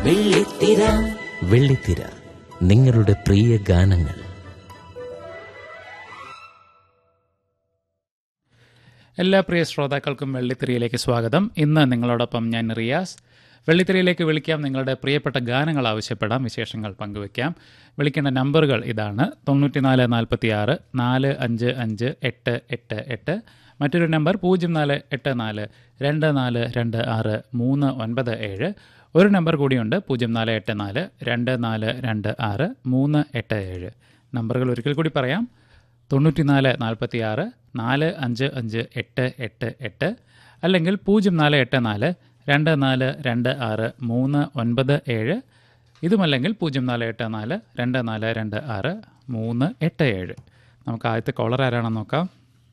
വെള്ളിത്തിര വെള്ളിത്തിര നിങ്ങളുടെ പ്രിയ ഗാനങ്ങൾ എല്ലാ പ്രിയ ശ്രോതാക്കൾക്കും വെള്ളിത്തിരിയിലേക്ക് സ്വാഗതം ഇന്ന് നിങ്ങളോടൊപ്പം ഞാൻ റിയാസ് വെള്ളിത്തിരിയിലേക്ക് വിളിക്കാം നിങ്ങളുടെ പ്രിയപ്പെട്ട ഗാനങ്ങൾ ആവശ്യപ്പെടാം വിശേഷങ്ങൾ പങ്കുവയ്ക്കാം വിളിക്കേണ്ട നമ്പറുകൾ ഇതാണ് തൊണ്ണൂറ്റിനാല് നാൽപ്പത്തി ആറ് നാല് അഞ്ച് അഞ്ച് എട്ട് എട്ട് എട്ട് മറ്റൊരു നമ്പർ പൂജ്യം നാല് എട്ട് നാല് രണ്ട് നാല് രണ്ട് ആറ് മൂന്ന് ഒൻപത് ഏഴ് ഒരു നമ്പർ കൂടിയുണ്ട് പൂജ്യം നാല് എട്ട് നാല് രണ്ട് നാല് രണ്ട് ആറ് മൂന്ന് എട്ട് ഏഴ് നമ്പറുകൾ ഒരിക്കൽ കൂടി പറയാം തൊണ്ണൂറ്റിനാല് നാൽപ്പത്തി ആറ് നാല് അഞ്ച് അഞ്ച് എട്ട് എട്ട് എട്ട് അല്ലെങ്കിൽ പൂജ്യം നാല് എട്ട് നാല് രണ്ട് നാല് രണ്ട് ആറ് മൂന്ന് ഒൻപത് ഏഴ് ഇതുമല്ലെങ്കിൽ പൂജ്യം നാല് എട്ട് നാല് രണ്ട് നാല് രണ്ട് ആറ് മൂന്ന് എട്ട് ഏഴ് നമുക്ക് ആദ്യത്തെ കോളർ ആരാണെന്ന് നോക്കാം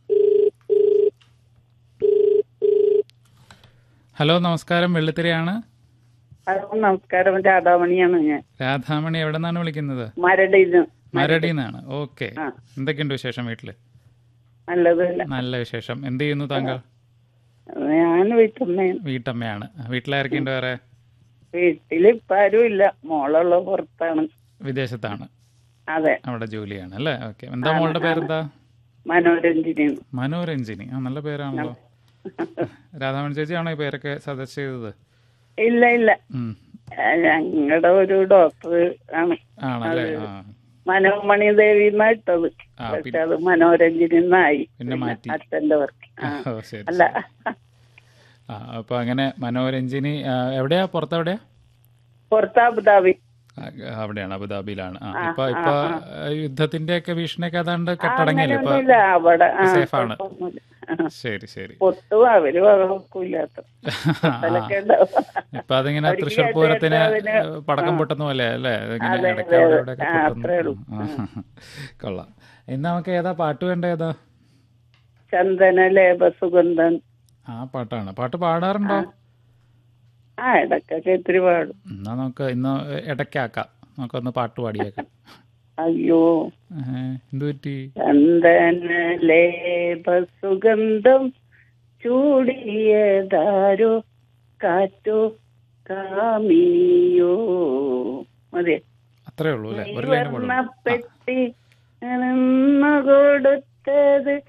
ഹലോ നമസ്കാരം വെള്ളിത്തിരയാണ് ഹലോ നമസ്കാരം രാധാമണിയാണ് ഞാൻ രാധാമണി എവിടെ നിന്നാണ് വിളിക്കുന്നത് മരടിന്ന് മരടിയിൽ നിന്നാണ് ഓക്കെ ആ. എന്തൊക്കെയുണ്ട് വിശേഷം വീട്ടിൽ നല്ലതല്ല നല്ല വിശേഷം എന്ത് ചെയ്യുന്നു താങ്കൾ ഞാൻ വീട്ടമ്മയാണ് വീട്ടമ്മയാണ് വീട്ടിലാരൊക്കെയുണ്ട് വേറെ വീട്ടില് ഇപ്പൊ ആരും ഇല്ല മോളുള്ള പുറത്താണ് വിദേശത്താണ് അതെ അവിടെ ജോലിയാണ് അല്ലേ ഓക്കെ എന്താ മോളുടെ പേരെന്താ മനോരഞ്ജനാണ് മനോരഞ്ജിനി ആ നല്ല പേരാണല്ലോ രാധാമണി ചേച്ചിയാണോ ഈ പേരൊക്കെ സജസ്റ്റ് ചെയ്തത് ഇല്ല ഇല്ല ഉം. ഞങ്ങളുടെ ഒരു ഡോക്ടർ ആണ് ആണല്ലേ ആ മനോമണി ദേവി എന്നാ ഇട്ടത് ആ, പക്ഷെ അത് മനോരഞ്ജനി എന്നായി പിന്നെ മാറ്റി. അച്ഛന്റെ വർക്ക് ഓ ശരി അല്ല ആ അപ്പൊ അങ്ങനെ മനോരഞ്ജിനി ആ, എവിടെയാ പുറത്തെവിടെയാ പുറത്ത് അബുദാബി ആ, അവിടെയാണ് അബുദാബിയിലാണ് ആ ഇപ്പൊ ഇപ്പൊ യുദ്ധത്തിന്റെ ഒക്കെ ഭീഷണിയൊക്കെ അതാണ്ട് കെട്ടടങ്ങിയല്ലോ ഇപ്പൊ അങ്ങനെയൊന്നുമില്ല അവിടെ ആ, safe ആണ്. കുഴപ്പമൊന്നുമില്ല. ആ. ശരി ശരി പൊട്ടും അവര് വകവെക്കൂല്ലാത്ത പൊട്ടലൊക്കെ ഉണ്ടാവും. ഇപ്പൊ അതിങ്ങനെ അവർക്ക് തൃശ്ശൂർ കേട്ട് പൂരത്തിന് കേട്ട് അതിന് ഏഹ്, പടക്കം പൊട്ടുന്ന പോലെ അല്ലേ അതിങ്ങനെ അതെ, ഇടയ്ക്ക് അതെ, അവിടെ അതെ. ഇവിടെയൊക്കെ ആ, പൊട്ടുന്നു. അത്രേ ഉള്ളൂ. ആ. കൊള്ളാം ഇന്ന് നമുക്ക് ഏതാ പാട്ട് വേണ്ട ഏതാ ചന്ദന ലേപ സുഗന്ധൻ ആ പാട്ടാണ് പാട്ട് പാടാറുണ്ടോ ആ ഇടക്കൊക്കെ ഇത്തിരി പാടും എന്നാ നമുക്ക് ഇന്ന് ഇടയ്ക്കാക്കാം നമുക്കൊന്ന് പാട്ട് പാടിയേക്കാം അയ്യോ ഏഹ്, എന്ത് പറ്റി ചന്ദന ലേപ സുഗന്ധം ചൂടിയതാരോ കാറ്റോ കാമിനിയോ മതി അത്രേ ഉള്ളൂ അല്ലേ ഒരു ലൈൻ പാടുള്ളൂ വർണ്ണപ്പെട്ടി കൊടുത്തത്